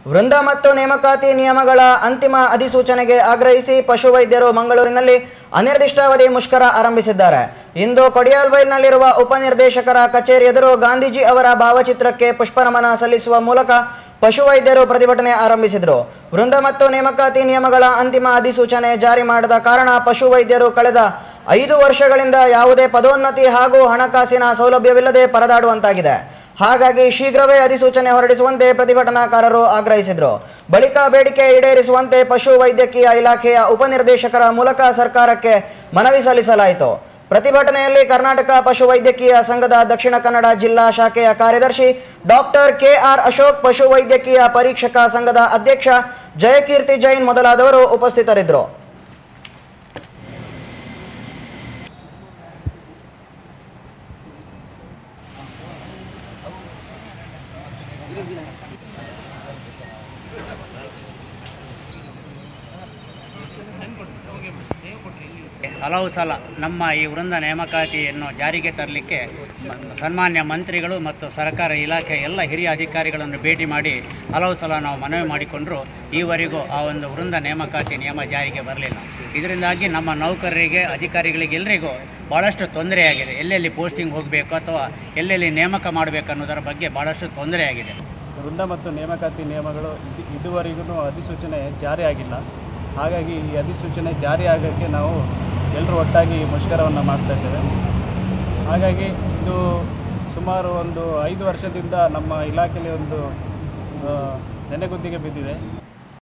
ವೃಂದ ಮತ್ತು ನೇಮಕಾತಿ ನಿಯಮಗಳ ಅಂತಿಮ ಅಧಿಸೂಚನೆಗೆ ಆಗ್ರಹಿಸಿ ಪಶುವೈದ್ಯರು ಮಂಗಳೂರಿನಲ್ಲಿ ಅನಿರ್ದಿಷ್ಟಾವಧಿ ಮುಷ್ಕರ ಆರಂಭಿಸಿದ್ದಾರೆ ಇಂದು ಕೊಡಿಯಾಲ್ಬೈಲ್ನಲ್ಲಿರುವ ಉಪನಿರ್ದೇಶಕರ ಕಚೇರಿ ಎದುರು ಗಾಂಧೀಜಿ ಅವರ ಭಾವಚಿತ್ರಕ್ಕೆ ಪುಷ್ಪನಮನ ಸಲ್ಲಿಸುವ ಮೂಲಕ ಪಶುವೈದ್ಯರು ಪ್ರತಿಭಟನೆ ಆರಂಭಿಸಿದರು ವೃಂದ ಮತ್ತು ನೇಮಕಾತಿ ನಿಯಮಗಳ ಅಂತಿಮ ಅಧಿಸೂಚನೆ ಜಾರಿ ಮಾಡದ ಕಾರಣ ಪಶುವೈದ್ಯರು ಕಳೆದ ಐದು ವರ್ಷಗಳಿಂದ ಯಾವುದೇ ಪದೋನ್ನತಿ ಹಾಗೂ ಹಣಕಾಸಿನ ಸೌಲಭ್ಯವಿಲ್ಲದೆ ಪರದಾಡುವಂತಾಗಿದೆ ಹಾಗಾಗಿ ಶೀಘ್ರವೇ ಅಧಿಸೂಚನೆ ಹೊರಡಿಸುವಂತೆ ಪ್ರತಿಭಟನಾಕಾರರು ಆಗ್ರಹಿಸಿದರು ಬಳಿಕ ಬೇಡಿಕೆ ಈಡೇರಿಸುವಂತೆ ಪಶು ವೈದ್ಯಕೀಯ ಇಲಾಖೆಯ ಉಪನಿರ್ದೇಶಕರ ಮೂಲಕ ಸರ್ಕಾರಕ್ಕೆ ಮನವಿ ಸಲ್ಲಿಸಲಾಯಿತು ಪ್ರತಿಭಟನೆಯಲ್ಲಿ ಕರ್ನಾಟಕ ಪಶುವೈದ್ಯಕೀಯ ಸಂಘದ ದಕ್ಷಿಣ ಕನ್ನಡ ಜಿಲ್ಲಾ ಶಾಖೆಯ ಕಾರ್ಯದರ್ಶಿ ಡಾಕ್ಟರ್ ಕೆ ಆರ್ ಅಶೋಕ್ ಪಶುವೈದ್ಯಕೀಯ ಪರೀಕ್ಷಕ ಸಂಘದ ಅಧ್ಯಕ್ಷ ಜಯಕೀರ್ತಿ ಜೈನ್ ಮೊದಲಾದವರು ಉಪಸ್ಥಿತರಿದ್ದರು ಹಲವು ಸಲ ನಮ್ಮ ಈ ವೃಂದ ನೇಮಕಾತಿಯನ್ನು ಜಾರಿಗೆ ತರಲಿಕ್ಕೆ ಮ- ಸನ್ಮಾನ್ಯ ಮಂತ್ರಿಗಳು ಮತ್ತು ಸರ್ಕಾರ ಇಲಾಖೆ ಎಲ್ಲ ಹಿರಿಯ ಅಧಿಕಾರಿಗಳನ್ನು ಭೇಟಿ ಮಾಡಿ ಹಲವು ಸಲ ನಾವು ಮನವಿ ಮಾಡಿಕೊಂಡರೂ ಈವರೆಗೂ ಆ ಒಂದು ವೃಂದ ನೇಮಕಾತಿ ನಿಯಮ ಜಾರಿಗೆ ಬರಲಿಲ್ಲ ಇದರಿಂದಾಗಿ ನಮ್ಮ ನೌಕರರಿಗೆ ಅಧಿಕಾರಿಗಳಿಗೆ ಎಲ್ಲರಿಗೂ ಭಾಳಷ್ಟು ತೊಂದರೆಯಾಗಿದೆ ಎಲ್ಲೆಲ್ಲಿ ಪೋಸ್ಟಿಂಗ್ ಹೋಗಬೇಕು ಅಥವಾ ಎಲ್ಲೆಲ್ಲಿ ನೇಮಕ ಮಾಡಬೇಕು ಅನ್ನೋದರ ಬಗ್ಗೆ ಭಾಳಷ್ಟು ತೊಂದರೆಯಾಗಿದೆ ವೃಂದ ಮತ್ತು ನೇಮಕಾತಿ ನಿಯಮಗಳು ಇದು ಇದುವರೆಗೂ ಅಧಿಸೂಚನೆ ಜಾರಿ ಆಗಿಲ್ಲ ಹಾಗಾಗಿ ಈ ಅಧಿಸೂಚನೆ ಜಾರಿ ಆಗೋಕ್ಕೆ ನಾವು ಎಲ್ಲರೂ ಒಟ್ಟಾಗಿ ಮುಷ್ಕರವನ್ನು ಮಾಡ್ತಾ ಇದ್ದೇವೆ ಹಾಗಾಗಿ ಇದು ಸುಮಾರು ಒಂದು ಐದು ವರ್ಷದಿಂದ ನಮ್ಮ ಇಲಾಖೆಯಲ್ಲಿ ಒಂದು ಆ, ನೆನೆಗುದ್ದಿಗೆ ಬಿದ್ದಿದೆ